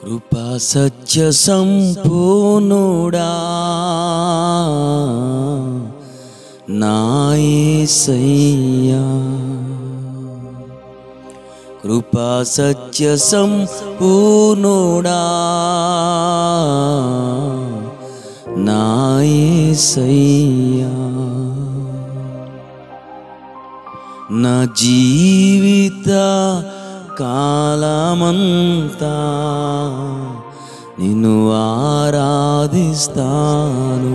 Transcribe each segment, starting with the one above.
కృపా సత్య సంపూర్ణుడా నాయసయ్యా కృపా సత్య సంపూర్ణుడా నాయసయ్యా నా జీవిత కాలమంతా నిన్ను ఆరాధిస్తాను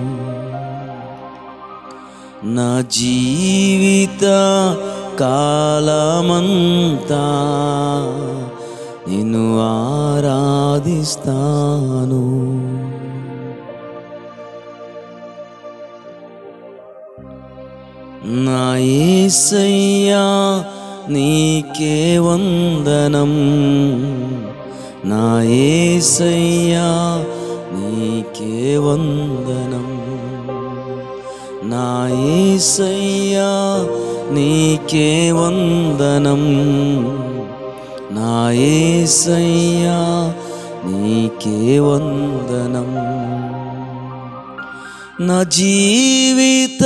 నా జీవిత కాలమంతా నిన్ను ఆరాధిస్తాను నా యేసయ్యా నీకే వందనం నా యేసయ్యా నీకే వందనం నా యేసయ్యా నీకే వందనం నా యేసయ్యా నీకే వందనం నా జీవిత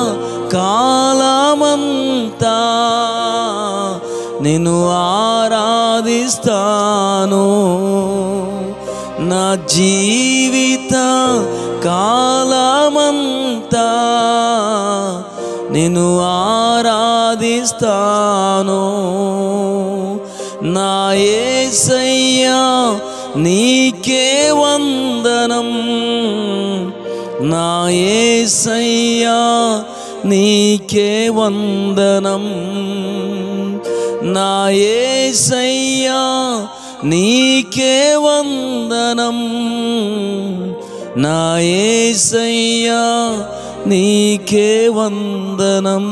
కాలమంతా నేను ఆరాధిస్తాను నా జీవిత కాలమంతా నేను ఆరాధిస్తాను నా ఏసయ్యా నీకే వందనం నా ఏసయ్యా నీకే వందనం నా ఏసయ్యా నీకే వందనం నా ఏసయ్యా నీకే వందనం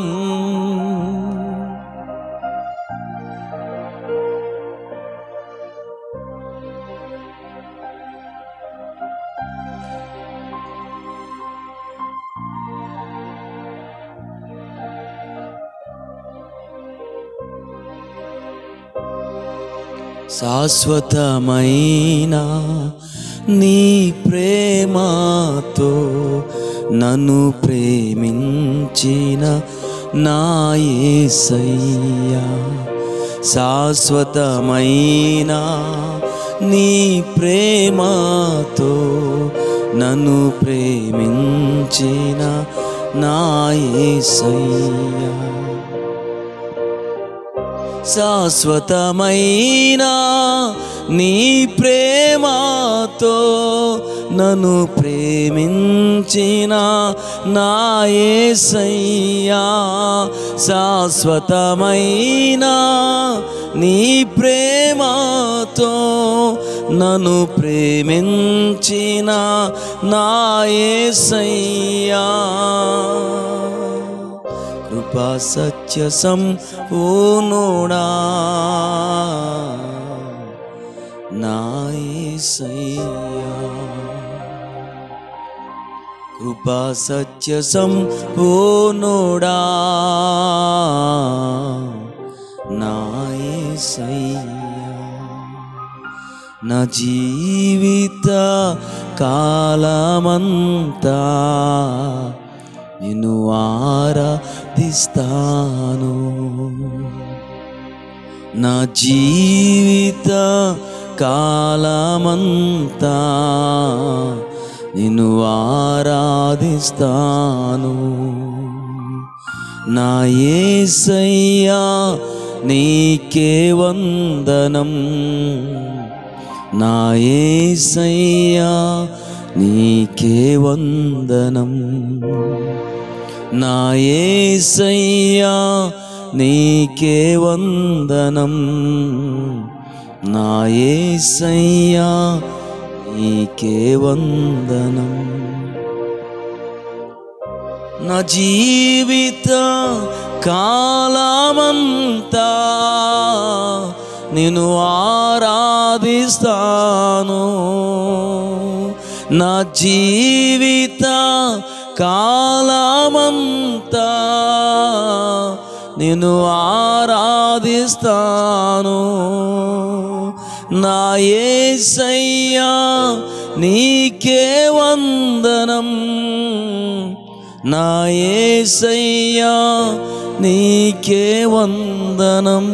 శాశ్వతమైన నీ ప్రేమతో నన్ను ప్రేమించిన నా యేసయ్యా శాశ్వతమైన నీ ప్రేమతో నన్ను ప్రేమించిన నా యేసయ్యా శాశ్వతమైన నీ ప్రేమతో నన్ను ప్రేమించిన నా యేసయ్యా శాశ్వతమైన నీ ప్రేమతో నన్ను ప్రేమించిన నా యేసయ్యా కృపా సత్య సంపూర్ణుడా నాయసయ్యా కృపా సత్య సంపూర్ణుడా నాయసయ్యా నా జీవిత కాలమంతా నిన్ను ఆరాధిస్తాను నా జీవిత కాలమంతా నిన్ను ఆరాధిస్తాను నా యేసయ్యా నీకే వందనం నా యేసయ్యా నీకే వందనం నా యేసయ్యా నీకే వందనం నా యేసయ్యా నీకే వందనం నా జీవిత కాలమంతా నేను ఆరాధిస్తాను నా జీవిత కాలమంతా నేను ఆరాధిస్తాను నా యేసయ్యా నీకే వందనం నా యేసయ్యా నీకే వందనం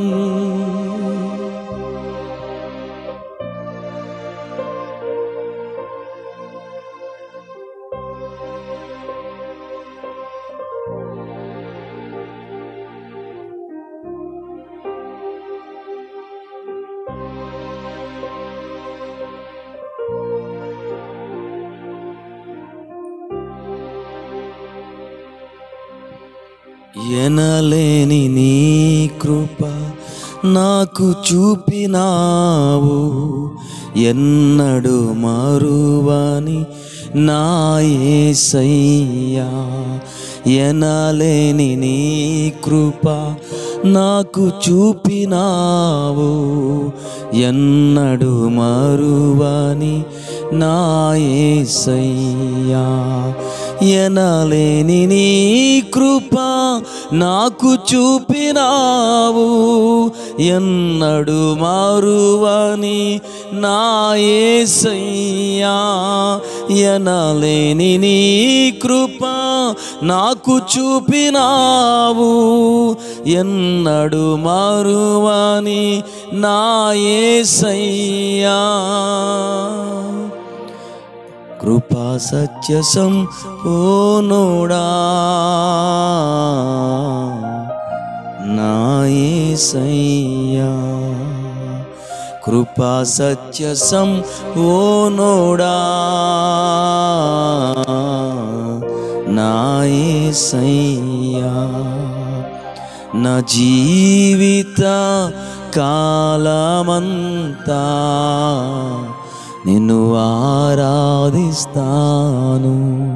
ఎనలేని నీ కృప నాకు చూపినావు ఎన్నడు మరువని నా యేసయ్యా ఎనలేని నీ కృప నాకు చూపినావు ఎన్నడు మరువని నా యేసయ్యా ఎనలేని నీ కృప నాకు చూపినావు ఎన్నడు మారువని నా యేసయ్యా ఎనలేని నీ కృప నాకు చూపినావు ఎన్నడు మారువని నా యేసయ్యా కృపా సత్య సంపూర్ణుడా నా యేసయ్యా కృపా సత్య సంపూర్ణుడా నా యేసయ్యా నా జీవిత కాలమంతా నిన్ను ఆరాధిస్తాను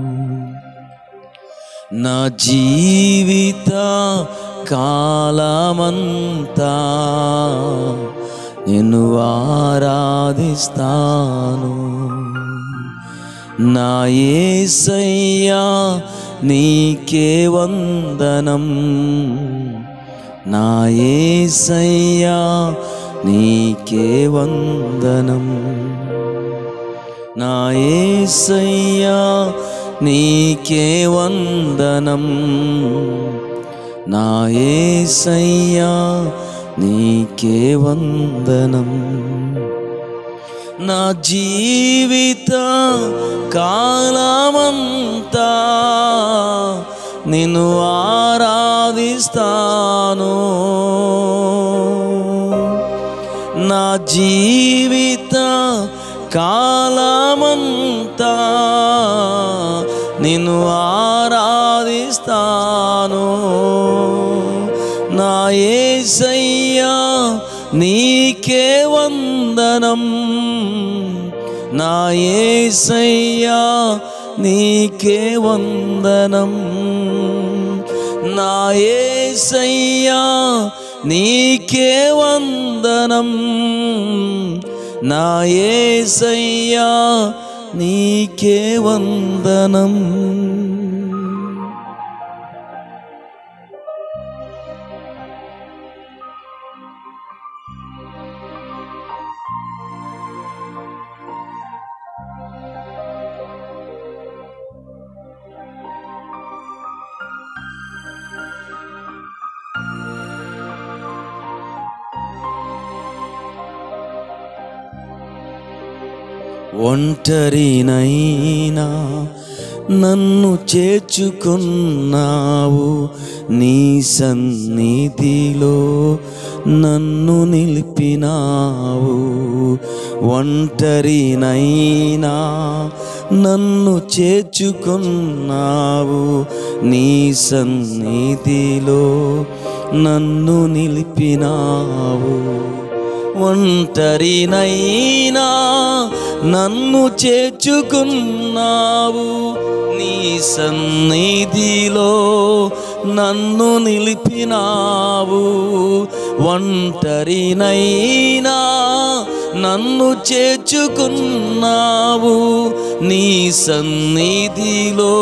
నా జీవిత కాలమంతా నిన్ను ఆరాధిస్తాను నా యేసయ్యా నీకే వందనం నా యేసయ్యా నీకే వందనం నా యేసయ్యా నీకే వందనం నా యేసయ్యా నీకే వందనం నా జీవిత కాలమంతా నిన్ను ఆరాధిస్తాను నా జీవిత కాలమంతా నిన్ను ఆరాధిస్తాను నా యేసయ్యా నీకే వందనం నా యేసయ్యా నీకే వందనం నా యేసయ్యా నీకే వందనం నా యేసయ్యా నీకే వందనం ఒంటరినైనా నన్ను చేర్చుకున్నావు నీ సన్నిధిలో నన్ను నిలిపినావు ఒంటరినైనా నన్ను చేర్చుకున్నావు నీ సన్నిధిలో నన్ను నిలిపినావు ఒంటరినైనా నన్ను చేర్చుకున్నావు నీ సన్నిధిలో నన్ను నిలిపినావు ఒంటరినైనా నన్ను చేర్చుకున్నావు నీ సన్నిధిలో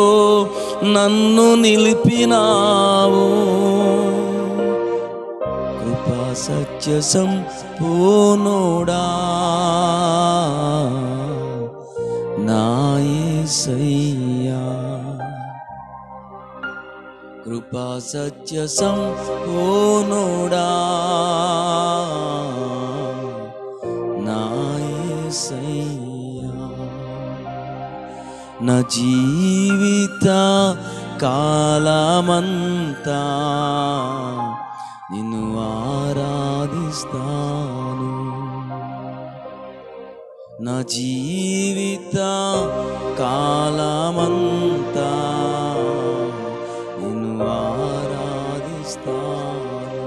నన్ను నిలిపినావు కృపా సత్య సంపూర్ణుడా నా యేసయ్యా కృపా సత్య సంపూర్ణుడా నా యేసయ్యా నా జీవిత కాలమంతా నిన్ను ఆరాధిస్తాను నా జీవిత కాలమంతా నిన్ను ఆరాధిస్తాను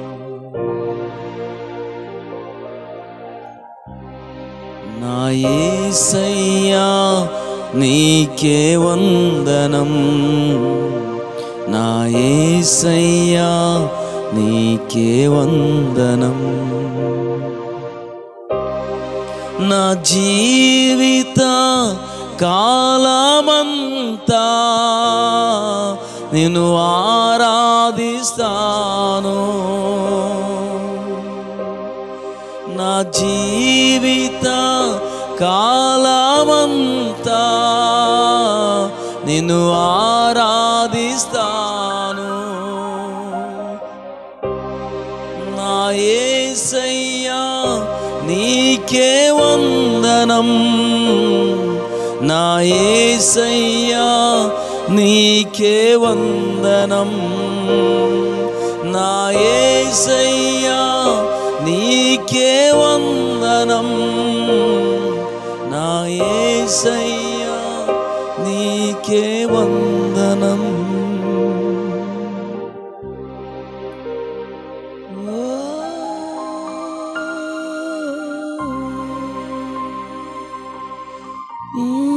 నా యేసయ్యా నీకే వందనం నా యేసయ్యా నీకే వందనం నా జీవిత కాలమంతా నేను ఆరాధిస్తాను నా జీవిత కాలమంతా నిన్ను ఆరాధిస్తాను నా యేసయ్యా నీకే వందనం నా యేసయ్యా నీకే వందనం నా యేసయ్యా నీకే వందనం నా యేసయ్యా నీకే వందనం ఓ